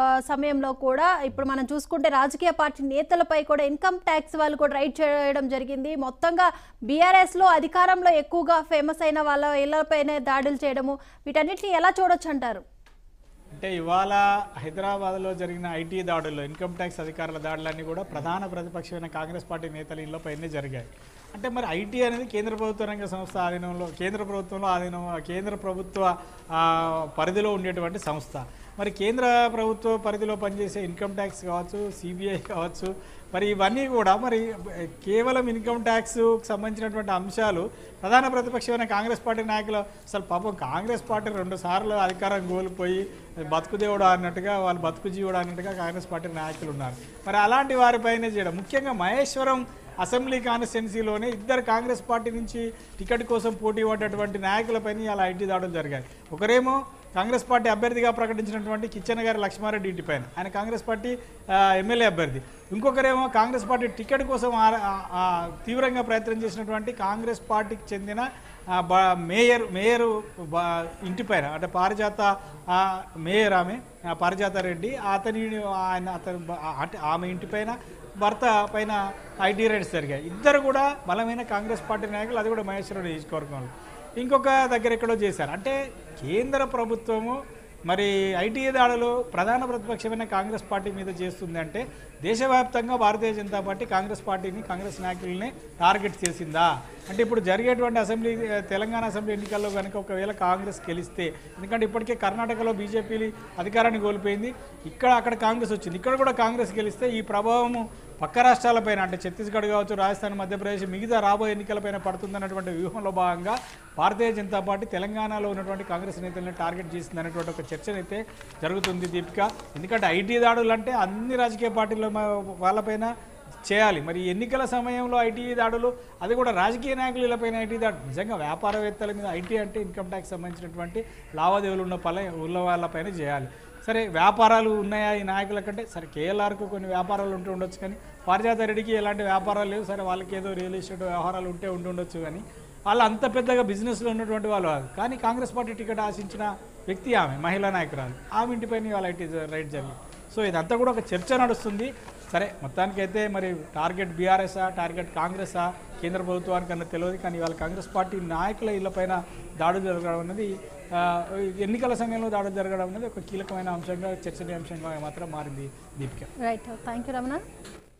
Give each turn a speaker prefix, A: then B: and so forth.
A: ఆ, సమయంలో కూడా ఇప్పుడు మనం చూసుకుంటే రాజకీయ పార్టీ నేతలపై కూడా ఇన్కమ్ ట్యాక్స్ వాళ్ళు కూడా రైడ్ చేయడం జరిగింది మొత్తంగా బీఆర్ఎస్ లో అధికారంలో ఎక్కువగా ఫేమస్ అయిన వాళ్ళ ఇళ్లపైనే దాడులు చేయడము వీటన్నిటిని ఎలా చూడొచ్చు అంటారు
B: అంటే ఇవాళ హైదరాబాద్లో జరిగిన ఐటీ దాడుల్లో ఇన్కమ్ ట్యాక్స్ అధికారుల దాడులన్నీ కూడా ప్రధాన ప్రతిపక్షమైన కాంగ్రెస్ పార్టీ నేతల ఇళ్లపైనే జరిగాయి అంటే మరి ఐటీ అనేది కేంద్ర ప్రభుత్వ రంగ సంస్థ ఆధీనంలో కేంద్ర ప్రభుత్వంలో ఆధీనం కేంద్ర ప్రభుత్వ ఆ, పరిధిలో ఉండేటువంటి సంస్థ మరి కేంద్ర ప్రభుత్వ పరిధిలో పనిచేసే ఇన్కమ్ ట్యాక్స్ కావచ్చు సిబిఐ కావచ్చు మరి ఇవన్నీ కూడా మరి కేవలం ఇన్కమ్ ట్యాక్స్ సంబంధించినటువంటి అంశాలు ప్రధాన ప్రతిపక్షమైన కాంగ్రెస్ పార్టీ నాయకులు అసలు పాపం కాంగ్రెస్ పార్టీ రెండు సార్లు అధికారం కోల్పోయి బతుకు దేవుడు అన్నట్టుగా వాళ్ళు బతుకు జీవుడు అన్నట్టుగా కాంగ్రెస్ పార్టీ నాయకులు ఉన్నారు మరి అలాంటి వారిపైనే చేయడం ముఖ్యంగా మహేశ్వరం అసెంబ్లీ కాన్స్టిట్యున్సీలోనే ఇద్దరు కాంగ్రెస్ పార్టీ నుంచి టికెట్ కోసం పోటీ పడ్డటువంటి నాయకులపైన ఇలా ఐటీ దాడులు జరిగాయి ఒకరేమో కాంగ్రెస్ పార్టీ అభ్యర్థిగా ప్రకటించినటువంటి కిచ్చెన్ గారి లక్ష్మారెడ్డి ఇంటి పైన ఆయన కాంగ్రెస్ పార్టీ ఆ, ఎమ్మెల్యే అభ్యర్థి ఇంకొకరేమో కాంగ్రెస్ పార్టీ టికెట్ కోసం ఆ- ఆ- ఆ తీవ్రంగా ప్రయత్నం చేసినటువంటి కాంగ్రెస్ పార్టీకి చెందిన ఆ, బ- మేయర్ మేయర్ బ- ఇంటి పైన అంటే పారిజాత ఆ, మేయర్ ఆమె ఆ, పారిజాత రెడ్డి అతని ఆయన అతని బ- అంటే ఆమె ఇంటి పైన భర్త పైన ఐటీ రైడ్స్ జరిగాయి ఇద్దరు కూడా బలమైన కాంగ్రెస్ పార్టీ నాయకులు అది కూడా మహేశ్వరం నియోజకవర్గంలో ఇంకొక దగ్గర ఎక్కడో చేశారు అంటే కేంద్ర ప్రభుత్వము మరి ఐటీ దాడులు ప్రధాన ప్రతిపక్షమైన కాంగ్రెస్ పార్టీ మీద చేస్తుంది అంటే దేశవ్యాప్తంగా భారతీయ జనతా పార్టీ కాంగ్రెస్ పార్టీని కాంగ్రెస్ నాయకుల్ని టార్గెట్ చేసిందా అంటే ఇప్పుడు జరిగేటువంటి అసెంబ్లీ ఆ, తెలంగాణ అసెంబ్లీ ఎన్నికల్లో కనుక ఒకవేళ కాంగ్రెస్ గెలిస్తే ఎందుకంటే ఇప్పటికే కర్ణాటకలో బీజేపీ అధికారాన్ని కోల్పోయింది ఇక్కడ అక్కడ కాంగ్రెస్ వచ్చింది ఇక్కడ కూడా కాంగ్రెస్ గెలిస్తే ఈ ప్రభావము పక్క రాష్ట్రాలపైన అంటే ఛత్తీస్గఢ్ కావచ్చు రాజస్థాన్ మధ్యప్రదేశ్ మిగతా రాబోయే ఎన్నికలపైన పడుతుందన్నటువంటి వ్యూహంలో భాగంగా భారతీయ జనతా పార్టీ తెలంగాణలో ఉన్నటువంటి కాంగ్రెస్ నేతలను టార్గెట్ చేసింది అనేటువంటి ఒక చర్చనైతే జరుగుతుంది దీపిక ఎందుకంటే ఐటీ దాడులు అంటే అన్ని రాజకీయ పార్టీల మ- వాళ్ళపైన చేయాలి మరి ఎన్నికల సమయంలో ఐటీ దాడులు అది కూడా రాజకీయ నాయకులు ఇళ్ళపైన ఐటీ దాడులు నిజంగా వ్యాపారవేత్తల మీద ఐటీ అంటే ఇన్కమ్ ట్యాక్స్ సంబంధించినటువంటి లావాదేవీలు ఉన్న పల ఉన్న వాళ్ళపైన చేయాలి సరే వ్యాపారాలు ఉన్నాయా ఈ నాయకుల కంటే సరే కేఎల్ఆర్కు కొన్ని వ్యాపారాలు ఉంటూ ఉండొచ్చు కానీ పారిజాత రెడ్డికి ఎలాంటి వ్యాపారాలు లేవు సరే వాళ్ళకి ఏదో రియల్ ఎస్టేట్ వ్యవహారాలు ఉంటే ఉండి ఉండొచ్చు కానీ వాళ్ళు అంత పెద్దగా బిజినెస్లో ఉన్నటువంటి వాళ్ళు కాదు కానీ కాంగ్రెస్ పార్టీ టికెట్ ఆశించిన వ్యక్తి ఆమె మహిళా నాయకురాలు ఆమె ఇంటిపైన వాళ్ళ ఐటీ రైట్ జరిగింది సో ఇదంతా కూడా ఒక చర్చ నడుస్తుంది సరే మొత్తానికైతే మరి టార్గెట్ బీఆర్ఎస్ఆ టార్గెట్ కాంగ్రెసా కేంద్ర ప్రభుత్వానికి అన్న తెలియదు కానీ వాళ్ళ కాంగ్రెస్ పార్టీ నాయకుల ఇళ్లపైన దాడులు జరగడం అనేది ఆ, ఎన్నికల సమయంలో దాడులు జరగడం అనేది ఒక కీలకమైన అంశంగా చర్చనీయాంశంగా మాత్రం మారింది Deepika
A: right thank you Ramana